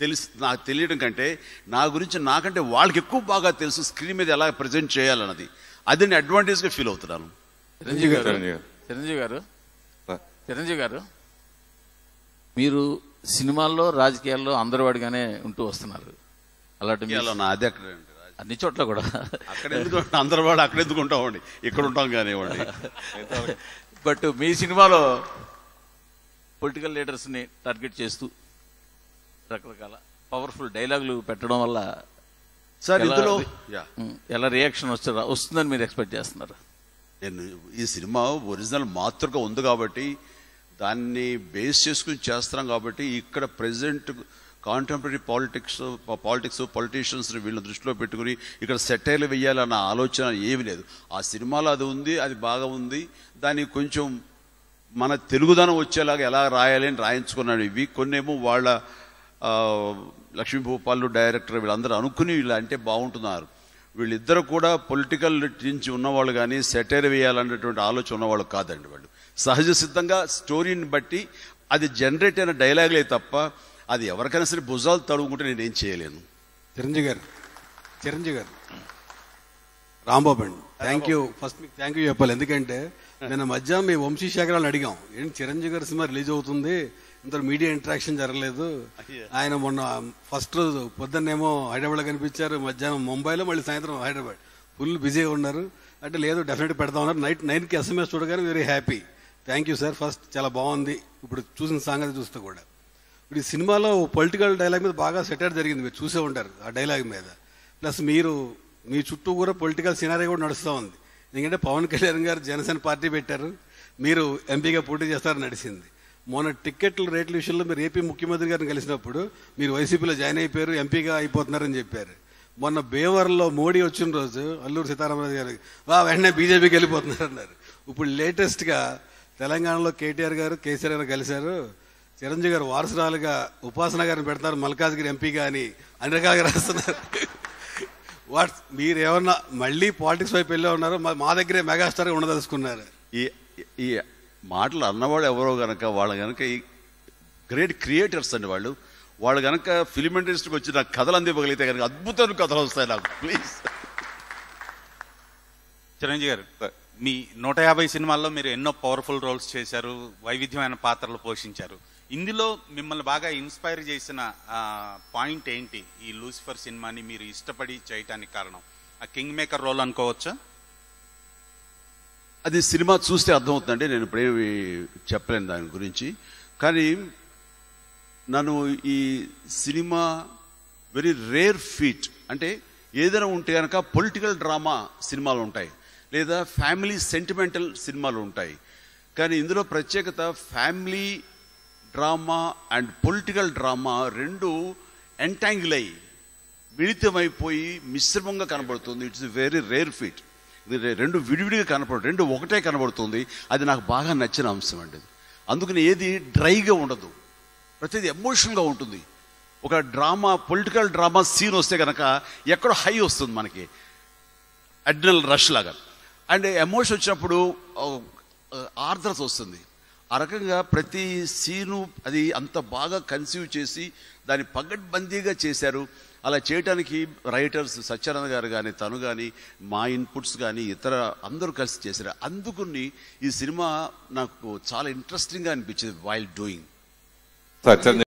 తెలుసు నాకు తెలియడం కంటే నా గురించి నాకంటే వాళ్ళకి ఎక్కువ బాగా తెలుసు స్క్రీన్ మీద ఎలా ప్రజెంట్ చేయాలన్నది అది నేను అడ్వాంటేజ్గా ఫీల్ అవుతున్నాను చిరంజీవి గారు చిరంజీవి గారు. చిరంజీవి గారు సార్. చిరంజీవి గారు మీరు సినిమాల్లో రాజకీయాల్లో అందరి వాడిగానే ఉంటూ వస్తున్నారు అలాంటి మీ- ఇలా నా అది అక్కడ అన్ని చోట్ల కూడా అక్కడ ఎందుకు అందరు వాళ్ళు అక్కడ ఎందుకు ఉంటామండి ఇక్కడ ఉంటాం కానివ్వండి బట్ మీ సినిమాలో పొలిటికల్ లీడర్స్ ని టార్గెట్ చేస్తూ రకరకాల పవర్ఫుల్ డైలాగులు పెట్టడం వల్ల సార్ ఎలా- ఇందులో యా ఉమ్, ఎలా రియాక్షన్ వస్తుందా వస్తుందని మీరు ఎక్స్పెక్ట్ చేస్తున్నారు నేను ఈ సినిమా ఒరిజినల్ మాతృక ఉంది కాబట్టి దాన్ని బేస్ చేసుకుని చేస్తున్నాం కాబట్టి ఇక్కడ present contemporary politics politics politicians వీళ్ళని దృష్టిలో పెట్టుకుని ఇక్కడ సెటైర్లు వేయాలన్న ఆలోచన ఏమీ లేదు ఆ సినిమాలో అది ఉంది అది బాగా ఉంది దాన్ని కొంచెం మన తెలుగుదనం వచ్చేలాగా ఎలా రాయాలి అని రాయించుకున్నాడు ఇవి కొన్నేమో వాళ్ళ ఆ, లక్ష్మీ భూపాలు డైరెక్టర్ వీళ్ళందరూ అనుకుని వీళ్ళు అంటే బాగుంటున్నారు వీళ్ళిద్దరు కూడా పొలిటికల్ నుంచి ఉన్నవాళ్ళు కానీ సెటైర్ వేయాలన్నటువంటి ఆలోచన ఉన్నవాళ్ళు కాదండి వాళ్ళు సహజ సిద్ధంగా స్టోరీని బట్టి అది జనరేట్ అయిన డైలాగులే తప్ప అది ఎవరికైనా సరే భుజాలు తడుగుకుంటే నేనేం చేయలేను చిరంజీవి గారు చిరంజీవి గారు రాంబాబు అండి థ్యాంక్ యూ ఫస్ట్ మీకు థ్యాంక్ యూ చెప్పాలి ఎందుకంటే నేను మధ్యాహ్నం మీ వంశీ శేఖరాలను అడిగాం ఏంటి చిరంజీవి గారి సినిమా రిలీజ్ అవుతుంది ఇంత మీడియా ఇంటరాక్షన్ జరగలేదు ఆయన మొన్న ఫస్ట్ రోజు పొద్దున్నేమో హైదరాబాద్లో కనిపించారు మధ్యాహ్నం ముంబైలో మళ్ళీ సాయంత్రం హైదరాబాద్ ఫుల్ బిజీగా ఉన్నారు అంటే లేదు డెఫినెట్ పెడతా ఉన్నారు నైట్ నైన్కి ఎస్ఎంఎస్ చూడగానే very happy thank you sir first చాలా బాగుంది ఇప్పుడు చూసిన సంగతి చూస్తే కూడా ఇప్పుడు ఈ సినిమాలో పొలిటికల్ డైలాగ్ మీద బాగా సెటర్ జరిగింది మీరు చూసే ఉంటారు ఆ డైలాగ్ మీద ప్లస్ మీరు మీ చుట్టూ కూడా పొలిటికల్ సినారీ కూడా నడుస్తూ ఉంది ఎందుకంటే పవన్ కళ్యాణ్ గారు జనసేన పార్టీ పెట్టారు మీరు ఎంపీగా పోటీ చేస్తారని నడిచింది మొన్న టికెట్ల రేట్ల విషయంలో మీరు ఏపీ ముఖ్యమంత్రి గారిని కలిసినప్పుడు మీరు వైసీపీలో జాయిన్ అయిపోయారు ఎంపీగా అయిపోతున్నారని చెప్పారు మొన్న బేవర్లో మోడీ వచ్చిన రోజు అల్లూరు సీతారామరాజు గారు వా వెంటనే బీజేపీకి వెళ్ళిపోతున్నారు అన్నారు ఇప్పుడు లేటెస్ట్గా తెలంగాణలో కేటీఆర్ గారు కేసీఆర్ గారు కలిశారు చిరంజీవి గారు వారసురాలుగా ఉపాసన గారిని పెడతారు మల్కాజ్గిరి ఎంపీగా అని అన్ని రకాలుగా రాస్తున్నారు వాట్ మీరు ఏమన్నా మళ్ళీ పాలిటిక్స్ వైపు వెళ్ళే ఉన్నారు మా- మా దగ్గరే మెగాస్టార్ ఉండదలుచుకున్నారు ఈ ఈ మాటలు అన్నవాళ్ళు ఎవరో గనక వాళ్ళ గనక ఈ గ్రేట్ క్రియేటర్స్ అండి వాళ్ళు వాళ్ళు గనక ఫిలిం ఇండస్ట్రీకి వచ్చి నాకు కథలు అందివ్వగలిగితే కనుక అద్భుతమైన కథలు వస్తాయి నాకు ప్లీజ్ చిరంజీవి గారు మీ నూట యాభై సినిమాల్లో మీరు ఎన్నో పవర్ఫుల్ రోల్స్ చేశారు వైవిధ్యమైన పాత్రలు పోషించారు ఇందులో మిమ్మల్ని బాగా ఇన్స్పైర్ చేసిన పాయింట్ ఏంటి ఈ లూసిఫర్ సినిమాని మీరు ఇష్టపడి చేయటానికి కారణం ఆ కింగ్ మేకర్ రోల్ అనుకోవచ్చా అది సినిమా చూస్తే అర్థమవుతుందండి నేను ఇప్పుడేమి చెప్పలేను దాని గురించి కానీ నన్ను ఈ సినిమా వెరీ రేర్ ఫీట్ అంటే ఏదైనా ఉంటే కనుక పొలిటికల్ డ్రామా సినిమాలు ఉంటాయి లేదా ఫ్యామిలీ సెంటిమెంటల్ సినిమాలు ఉంటాయి కానీ ఇందులో ప్రత్యేకత family drama and political drama రెండు ఎంటాంగిల్ అయ్యి మిళితమైపోయి మిశ్రమంగా కనబడుతుంది ఇట్స్ వెరీ రేర్ ఫీట్ ఇది రె- రెండు విడివిడిగా కనపడు రెండు ఒకటే కనబడుతుంది అది నాకు బాగా నచ్చిన అంశం అండి అది. అందుకని ఏది డ్రైగా ఉండదు ప్రతిదీ ఎమోషన్గా ఉంటుంది ఒక డ్రామా పొలిటికల్ డ్రామా సీన్ వస్తే కనుక ఎక్కడో హై వస్తుంది మనకి అడ్రినల్ రష్ లాగా అండ్ ఎమోషన్ వచ్చినప్పుడు ఆ, ఆ, ఆర్ద్రత వస్తుంది ఆ రకంగా ప్రతి సీను అది అంత బాగా కన్సీవ్ చేసి దాన్ని పగడ్బందీగా చేశారు అలా చేయడానికి రైటర్స్ సత్యానంద గారు కానీ తను కానీ మా ఇన్పుట్స్ కానీ ఇతర అందరూ కలిసి చేశారు అందుకుని ఈ సినిమా నాకు చాలా ఇంట్రెస్టింగ్గా అనిపించింది వైల్ డూయింగ్ సార్ చిరంజీవి